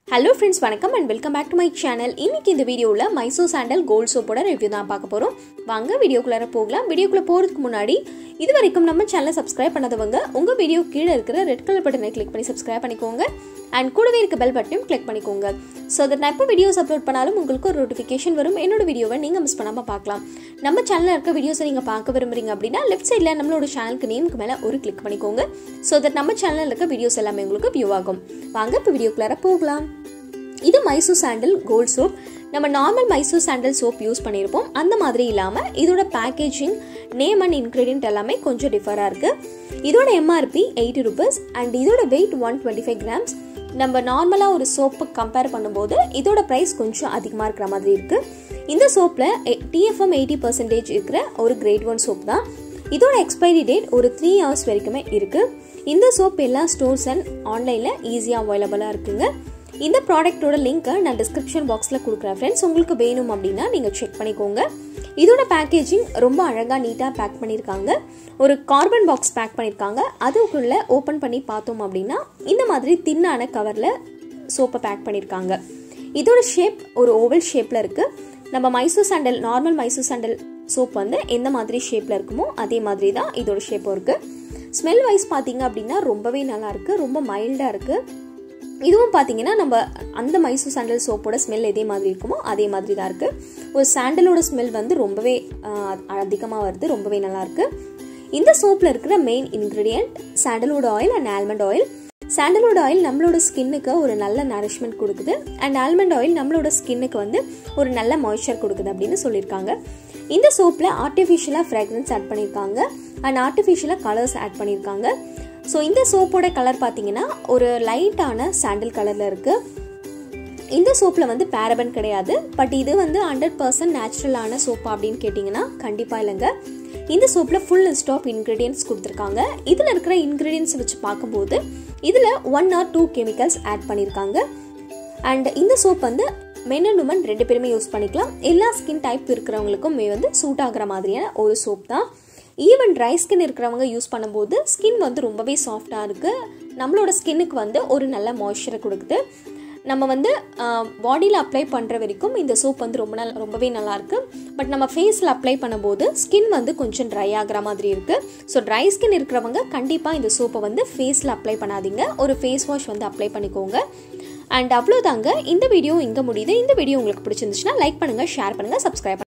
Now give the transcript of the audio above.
hello friends வணக்கம் and welcome back to my channel இன்னைக்கு இந்த வீடியோவில் மைசூர் சாண்டல் கோல்ட் சோப்போட ரிவ்யூ தான் பார்க்க போகிறோம் வாங்க வீடியோக்குள்ளார போகலாம் வீடியோக்குள்ளே போகிறதுக்கு முன்னாடி இது வரைக்கும் நம்ம சேனலை சப்ஸ்கிரைப் பண்ணாதவங்க உங்கள் வீடியோ கீழே இருக்கிற ரெட் கலர் பட்டனை கிளிக் பண்ணி சப்ஸ்கிரைப் பண்ணிக்கோங்க அண்ட் கூடவே இருக்க பெல் பட்டனையும் கிளிக் பண்ணிக்கோங்க ஸோ தட் நான் எப்போ வீடியோஸ் அப்லோட் பண்ணாலும் உங்களுக்கு ஒரு நோட்டிஃபிகேஷன் வரும் என்னோட வீடியோவை நீங்கள் மிஸ் பண்ணாமல் பார்க்கலாம் நம்ம சேனலில் இருக்க வீடியோஸை நீங்கள் பார்க்க விரும்புறீங்க அப்படின்னா லெஃப்ட் சைடில் நம்மளோட சேனலுக்கு நேமுக்கு மேலே ஒரு கிளிக் பண்ணிக்கோங்க ஸோ தட் நம்ம சேனலில் இருக்க வீடியோஸ் எல்லாமே உங்களுக்கு வியூ ஆகும் வாங்க இப்போ வீடியோக்குள்ளார போகலாம் இது மைசூர் சாண்டல் கோல்ட் சோப் நம்ம normal Mysore sandal soap use பண்ணியிருப்போம் அந்த மாதிரி இல்லாமல் இதோட பேக்கேஜிங் நேம் அண்ட் இன்க்ரீடியன்ட் எல்லாமே கொஞ்சம் டிஃபராக இருக்குது இதோட எம்ஆர்பி எயிட்டி ருபீஸ் அண்ட் இதோட weight one twenty five grams நம்ம நார்மலாக ஒரு சோப்பு கம்பேர் பண்ணும்போது இதோட ப்ரைஸ் கொஞ்சம் அதிகமாக இருக்கிற மாதிரி இருக்குது இந்த சோப்பில் டிஎஃப்எம் எயிட்டி பர்சன்டேஜ் இருக்கிற ஒரு கிரேட் ஒன் சோப் தான் இதோட எக்ஸ்பைரி டேட் ஒரு த்ரீ ஹவர்ஸ் வரைக்குமே இருக்குது இந்த சோப் எல்லா ஸ்டோர்ஸ் அண்ட் ஆன்லைனில் ஈஸியாக அவைலபிளாக இருக்குங்க இந்த ப்ராடக்ட்டோட லிங்க்கை நான் டிஸ்கிரிப்ஷன் பாக்ஸில் கொடுக்குறேன் ஃப்ரெண்ட்ஸ் உங்களுக்கு வேணும் அப்படின்னா நீங்கள் செக் பண்ணிக்கோங்க இதோட பேக்கேஜிங் ரொம்ப அழகாக நீட்டாக பேக் பண்ணியிருக்காங்க ஒரு கார்பன் பாக்ஸ் பேக் பண்ணியிருக்காங்க அதுக்குள்ளே ஓப்பன் பண்ணி பார்த்தோம் அப்படின்னா இந்த மாதிரி தின்னான கவரில் சோப்பை பேக் பண்ணியிருக்காங்க இதோட ஷேப் ஒரு ஓவல் ஷேப்பில் இருக்குது நம்ம Mysore sandal normal Mysore sandal soap வந்து எந்த மாதிரி ஷேப்பில் இருக்குமோ அதே மாதிரி தான் இதோட ஷேப்பும் இருக்குது ஸ்மெல் வைஸ் பார்த்தீங்க அப்படின்னா ரொம்பவே நல்லா இருக்குது ரொம்ப மைல்டாக இருக்குது இதுவும் பார்த்தீங்கன்னா நம்ம அந்த மைசூர் சாண்டல் சோப்போட ஸ்மெல் எதே மாதிரி இருக்குமோ அதே மாதிரி தான் இருக்குது ஒரு சாண்டலோட ஸ்மெல் வந்து ரொம்பவே அதிகமாக வருது ரொம்பவே நல்லாயிருக்கு இந்த சோப்பில் இருக்கிற main ingredient sandalwood oil and almond oil sandalwood oil நம்மளோட ஸ்கின்னுக்கு ஒரு நல்ல நரிஷ்மெண்ட் கொடுக்குது அண்ட் ஆல்மண்ட் ஆயில் நம்மளோட ஸ்கின்னுக்கு வந்து ஒரு நல்ல மாய்ஸ்சர் கொடுக்குது அப்படின்னு சொல்லியிருக்காங்க இந்த சோப்பில் ஆர்டிஃபிஷியலாக ஃப்ராக்ரன்ஸ் ஆட் பண்ணியிருக்காங்க அண்ட் ஆர்டிஃபிஷியலாக கலர்ஸ் ஆட் பண்ணியிருக்காங்க ஸோ இந்த சோப்போட கலர் பார்த்தீங்கன்னா ஒரு லைட்டான சாண்டில் கலரில் இருக்குது இந்த சோப்பில் வந்து பேரபன் கிடையாது பட் இது வந்து ஹண்ட்ரட் பர்சன்ட் நேச்சுரலான சோப்பா அப்படின்னு கேட்டிங்கன்னா கண்டிப்பாக இல்லைங்க இந்த சோப்பில் ஃபுல் லிஸ்ட் ஆஃப் இன்க்ரீடியன்ஸ் கொடுத்துருக்காங்க இதில் இருக்கிற இன்க்ரீடியன்ஸ் வச்சு பார்க்கும்போது இதில் one or two chemicals add பண்ணியிருக்காங்க அண்ட் இந்த சோப் வந்து மென் அண்ட் உமன் ரெண்டு பேருமே யூஸ் பண்ணிக்கலாம் எல்லா ஸ்கின் டைப் இருக்கிறவங்களுக்கும் வந்து சூட் ஆகிற மாதிரியான ஒரு சோப் தான் ஈவன் ட்ரை ஸ்கின் இருக்கிறவங்க யூஸ் பண்ணும்போது ஸ்கின் வந்து ரொம்பவே சாஃப்டாக இருக்குது நம்மளோட ஸ்கின்னுக்கு வந்து ஒரு நல்ல மாய்ஸ்சரை கொடுக்குது நம்ம வந்து பாடியில் அப்ளை பண்ணுற வரைக்கும் இந்த சோப் வந்து ரொம்ப நாள் ரொம்பவே நல்லாயிருக்கு பட் நம்ம ஃபேஸில் அப்ளை பண்ணும்போது ஸ்கின் வந்து கொஞ்சம் ட்ரை ஆகிற மாதிரி இருக்குது ஸோ ட்ரை ஸ்கின் இருக்கிறவங்க கண்டிப்பாக இந்த சோப்பை வந்து ஃபேஸில் அப்ளை பண்ணாதீங்க ஒரு ஃபேஸ் வாஷ் வந்து அப்ளை பண்ணிக்கோங்க அண்ட் அவ்வளோதாங்க இந்த வீடியோ இங்கே முடியுது இந்த வீடியோ உங்களுக்கு பிடிச்சிருந்துச்சுன்னா லைக் பண்ணுங்கள் ஷேர் பண்ணுங்கள் சப்ஸ்கிரைப்